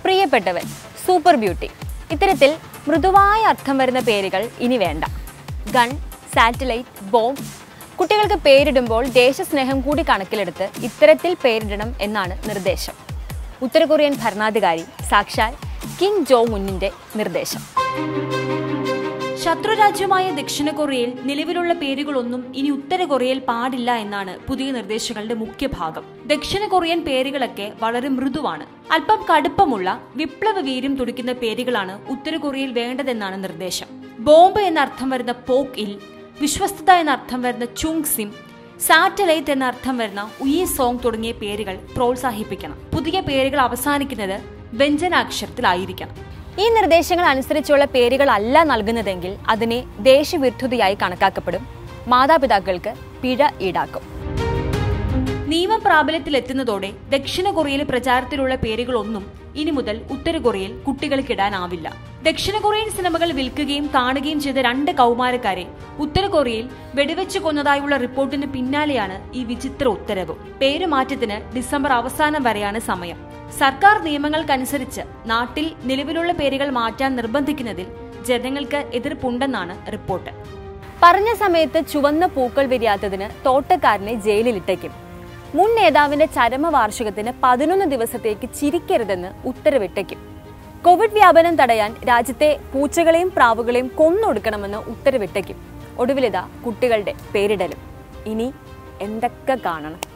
പ്രിയപ്പെട്ടവൻ super beauty ഇത്തരത്തിൽ മൃദുവായ അർത്ഥം വരുന്ന പേരുകൾ ഇനി വേണ്ട ഗൺ സാറ്റലൈറ്റ് ബോംബ് കുട്ടികൾക്ക് പേരിടുമ്പോൾ ദേശസ്നേഹം കൂടി കണക്കിലെടുത്ത് ഇത്തരത്തിൽ പേരിടണം എന്നാണ് നിർദ്ദേശം ഉത്തര കൊറിയൻ ഭരണാധികാരി സാക്ഷാൽ കിങ് ജോ മുന്നിന്റെ നിർദ്ദേശം ശത്രുരാജ്യമായ ദക്ഷിണ കൊറിയയിൽ നിലവിലുള്ള പേരുകളൊന്നും ഇനി ഉത്തര കൊറിയയിൽ പാടില്ല എന്നാണ് പുതിയ നിർദ്ദേശങ്ങളുടെ മുഖ്യ ഭാഗം ദക്ഷിണ കൊറിയൻ പേരുകളൊക്കെ വളരെ മൃദുവാണ് അല്പം കടുപ്പമുള്ള വിപ്ലവ വീര്യം തുടിക്കുന്ന പേരുകളാണ് ഉത്തര കൊറിയയിൽ വേണ്ടതെന്നാണ് നിർദ്ദേശം ബോംബ് എന്ന അർത്ഥം വരുന്ന പോക്ക് ഇൽ വിശ്വസ്തത എന്ന അർത്ഥം വരുന്ന ചുങ് സിം സാറ്റലൈറ്റ് എന്ന അർത്ഥം വരുന്ന ഉയി സോങ് തുടങ്ങിയ പേരുകൾ പ്രോത്സാഹിപ്പിക്കണം പുതിയ പേരുകൾ അവസാനിക്കുന്നത് വ്യഞ്ജനാക്ഷരത്തിലായിരിക്കണം ഈ നിർദ്ദേശങ്ങൾ അനുസരിച്ചുള്ള പേരുകളല്ല നൽകുന്നതെങ്കിൽ അതിനെ ദേശവിരുദ്ധതയായി കണക്കാക്കപ്പെടും മാതാപിതാക്കൾക്ക് പിഴ ഈടാക്കും നിയമം പ്രാബല്യത്തിലെത്തുന്നതോടെ ദക്ഷിണ കൊറിയയിൽ പ്രചാരത്തിലുള്ള പേരുകളൊന്നും ഇനി മുതൽ ഉത്തര കൊറിയയിൽ കുട്ടികൾക്കിടാനാവില്ല ദക്ഷിണ കൊറിയൻ സിനിമകൾ വിൽക്കുകയും കാണുകയും ചെയ്ത രണ്ട് കൗമാരക്കാരെ ഉത്തര കൊറിയയിൽ വെടിവെച്ച് കൊന്നതായുള്ള റിപ്പോർട്ടിന് പിന്നാലെയാണ് ഈ വിചിത്ര ഉത്തരവ് പേരുമാറ്റത്തിന് ഡിസംബർ അവസാനം വരെയാണ് സമയം സർക്കാർ നിയമങ്ങൾക്കനുസരിച്ച് നാട്ടിൽ നിലവിലുള്ള പേരുകൾ മാറ്റാൻ നിർബന്ധിക്കുന്നതിൽ ജനങ്ങൾക്ക് എതിർപ്പുണ്ടെന്നാണ് റിപ്പോർട്ട് പറഞ്ഞ സമയത്ത് ചുവന്ന പൂക്കൾ വിരിയാത്തതിന് തോട്ടക്കാരനെ ജയിലിലിട്ടേക്കും മുൻ നേതാവിന്റെ ചരമവാർഷികത്തിന് പതിനൊന്ന് ദിവസത്തേക്ക് ചിരിക്കരുതെന്ന് ഉത്തരവിട്ടേക്കും കോവിഡ് വ്യാപനം തടയാൻ രാജ്യത്തെ പൂച്ചകളെയും പ്രാവുകളെയും കൊന്നൊടുക്കണമെന്ന് ഉത്തരവിട്ടേക്കും ഒടുവിലിതാ കുട്ടികളുടെ പേരിടലും ഇനി എന്തൊക്കെ കാണണം